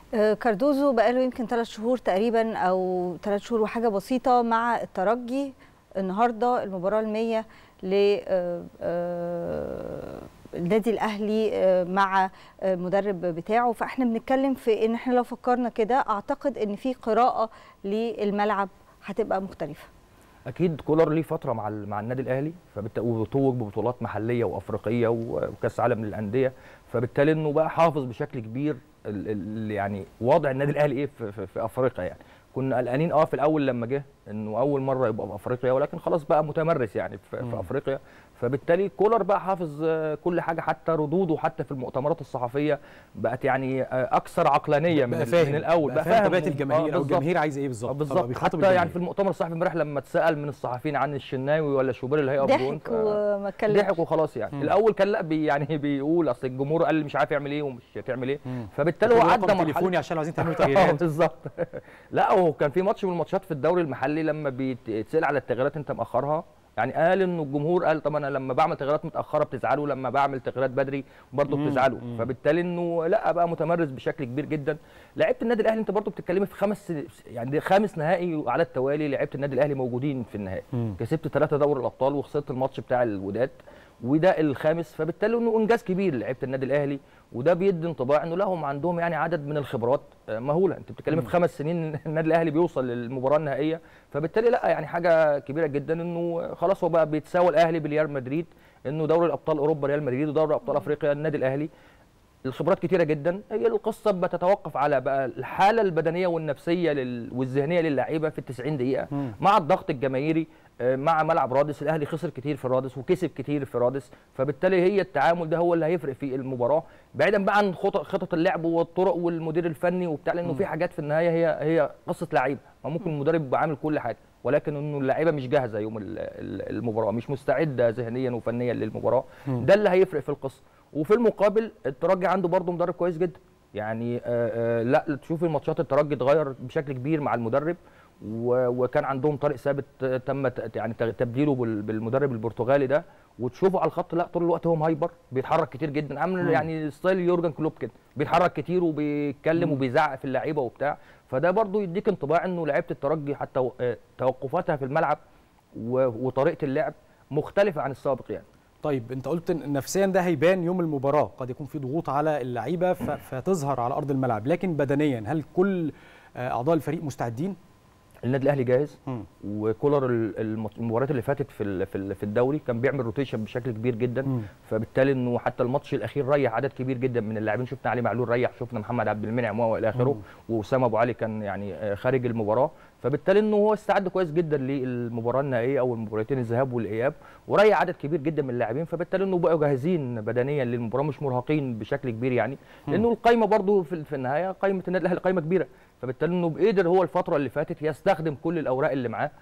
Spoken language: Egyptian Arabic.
آه، كاردوزو بقاله يمكن ثلاث شهور تقريبا او ثلاث شهور وحاجه بسيطه مع الترجي النهارده المباراه المية ل آه، آه، النادي الاهلي آه، مع المدرب بتاعه فاحنا بنتكلم في ان احنا لو فكرنا كده اعتقد ان في قراءه للملعب هتبقى مختلفه اكيد كولر ليه فتره مع ال- مع النادي الاهلي فبالتالي وتوج ببطولات محليه وافريقيه و- وكاس عالم للانديه فبالتالي انه بقى حافظ بشكل كبير ال ال يعني وضع النادي الاهلي ايه في, في, في افريقيا يعني كنا قلقانين اه في الاول لما جه انه اول مره يبقى في افريقيا ولكن خلاص بقى متمرس يعني في, مم. في افريقيا فبالتالي كولر بقى حافظ آه، كل حاجه حتى ردوده حتى في المؤتمرات الصحفيه بقت يعني آه، اكثر عقلانيه من, بقى ال- فاهم من الاول بقى فاهم طبيعه آه، الجماهير او بالظبط. الجماهير عايزه ايه آه، بالظبط بالظبط فبقى بيخاطب حتى يعني الجماهير. في المؤتمر الصحفي امبارح لما اتسال من الصحفيين عن الشناوي ولا شوبير اللي هيقف جون ضحك ف- وما اتكلمش ضحك وخلاص يعني مم. الاول كان لا بي يعني بيقول اصل الجمهور قال لي مش عارف يعمل ايه ومش هتعمل ايه مم. فبالتالي هو رقم عدى مرحله تليفوني عشان لو عايزين تعملوا اه تغييرات بالظبط لا هو كان في ماتش من الماتشات في الدوري المحلي لما بيتسال على التغييرات انت مأخرها يعني قال انه الجمهور قال طب انا لما بعمل تغييرات متاخره بتزعلوا لما بعمل تغييرات بدري برضه مم، بتزعلوا مم. فبالتالي انه لا بقى متمرس بشكل كبير جدا لعيبه النادي الاهلي انت برضه بتتكلمي في خمس يعني ده خامس نهائي على التوالي لعيبه النادي الاهلي موجودين في النهائي مم. كسبت ثلاثه دوري الابطال وخسرت الماتش بتاع الوداد وده الخامس فبالتالي انه انجاز كبير لعيبه النادي الاهلي وده بيدي انطباع انه لهم عندهم يعني عدد من الخبرات آه، مهوله انت بتتكلمي في خمس سنين النادي الاهلي بيوصل للمباراه النهائيه فبالتالي لا يعني حاجه كبيره جدا انه خلاص هو بقى بيتساوى الاهلي بريال مدريد انه دوري الابطال اوروبا ريال مدريد ودوري ابطال افريقيا النادي الاهلي الخبرات كتيره جدا هي القصه بتتوقف على بقى الحاله البدنيه والنفسيه لل... والذهنيه للاعيبه في ال 90 دقيقه مم. مع الضغط الجماهيري آه، مع ملعب رادس الاهلي خسر كتير في رادس وكسب كتير في رادس فبالتالي هي التعامل ده هو اللي هيفرق في المباراه بعيدا بقى عن خطط خطط اللعب والطرق والمدير الفني وبتاع لانه في حاجات في النهايه هي هي قصه لعيبه ما ممكن المدرب يبقى عامل كل حاجه ولكن انه اللعيبه مش جاهزه يوم ال- ال- المباراه مش مستعده ذهنيا وفنيا للمباراه مم. ده اللي هيفرق في القصه وفي المقابل الترجي عنده برضه مدرب كويس جدا يعني آه آه لا تشوف الماتشات الترجي اتغير بشكل كبير مع المدرب و- وكان عندهم طارق ثابت آه، تم ت- يعني ت- تبديله بال- بالمدرب البرتغالي ده وتشوفه على الخط لا طول الوقت هو مهايبر بيتحرك كتير جدا عامل مم. يعني ستايل يورجن كلوب كده بيتحرك كتير وبيتكلم مم. وبيزعق في اللعيبه وبتاع فده برضو يديك انطباع انه لعيبه الترجي حتى و- آه، توقفاتها في الملعب و- وطريقه اللعب مختلفه عن السابق يعني طيب انت قلت ان نفسيا ده هيبان يوم المباراه قد يكون في ضغوط على اللعيبه ف- فتظهر على ارض الملعب لكن بدنيا هل كل آه، اعضاء الفريق مستعدين النادي الاهلي جاهز مم. وكولر ال- الم- المباريات اللي فاتت في ال- في ال- في الدوري كان بيعمل روتيشن بشكل كبير جدا مم. فبالتالي انه حتى الماتش الاخير ريح عدد كبير جدا من اللاعبين شفنا علي معلول ريح شفنا محمد عبد المنعم والى اخره واسامه ابو علي كان يعني آه، خارج المباراه فبالتالي انه هو استعد كويس جدا للمباراه النهائيه او المباراتين الذهاب والاياب وريح عدد كبير جدا من اللاعبين فبالتالي انه بقوا جاهزين بدنيا للمباراه مش مرهقين بشكل كبير يعني لانه القايمه برضو في في النهايه قايمه النادي الاهلي قايمه كبيره فبالتالي انه قدر هو الفتره اللي فاتت يستخدم كل الاوراق اللي معاه